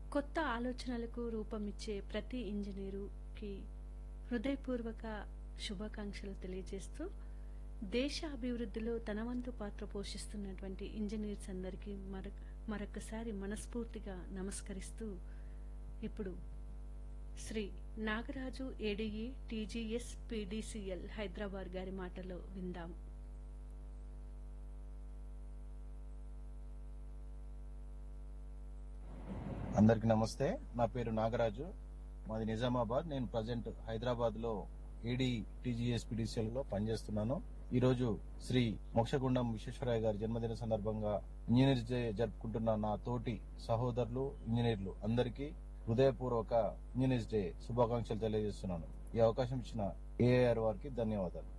కొత్త ఆలోచనలకు రూపమిచ్చే ప్రతి ఇంజనీరుకి హృదయపూర్వక శుభాకాంక్షలు తెలియజేస్తూ దేశ అభివృద్ధిలో తన వంతు పాత్ర పోషిస్తున్నటువంటి ఇంజనీర్స్ అందరికీ మరొక మరొకసారి మనస్ఫూర్తిగా నమస్కరిస్తూ ఇప్పుడు Shri Nagaraju ADE TGS PDCL Hyderabad గారి మాటలో విందాం అందరికి నమస్తే నా పేరు నాగరాజు మాది నిజామాబాద్ నేను ప్రజెంట్ హైదరాబాద్ లో ఏడీ టీజీఎస్పీడీసీఎల్ లో పనిచేస్తున్నాను ఈ రోజు శ్రీ మోక్షగుండం విశ్వేశ్వరయ్య గారి జన్మదిన సందర్భంగా ఇంజనీర్స్ డే జరుపుకుంటున్న నా తోటి సహోదరులు ఇంజనీర్లు అందరికీ హృదయపూర్వక ఇంజనీర్స్ డే శుభాకాంక్షలు తెలియజేస్తున్నాను ఈ అవకాశం ఇచ్చిన ఏఐఆర్ వారికి ధన్యవాదాలు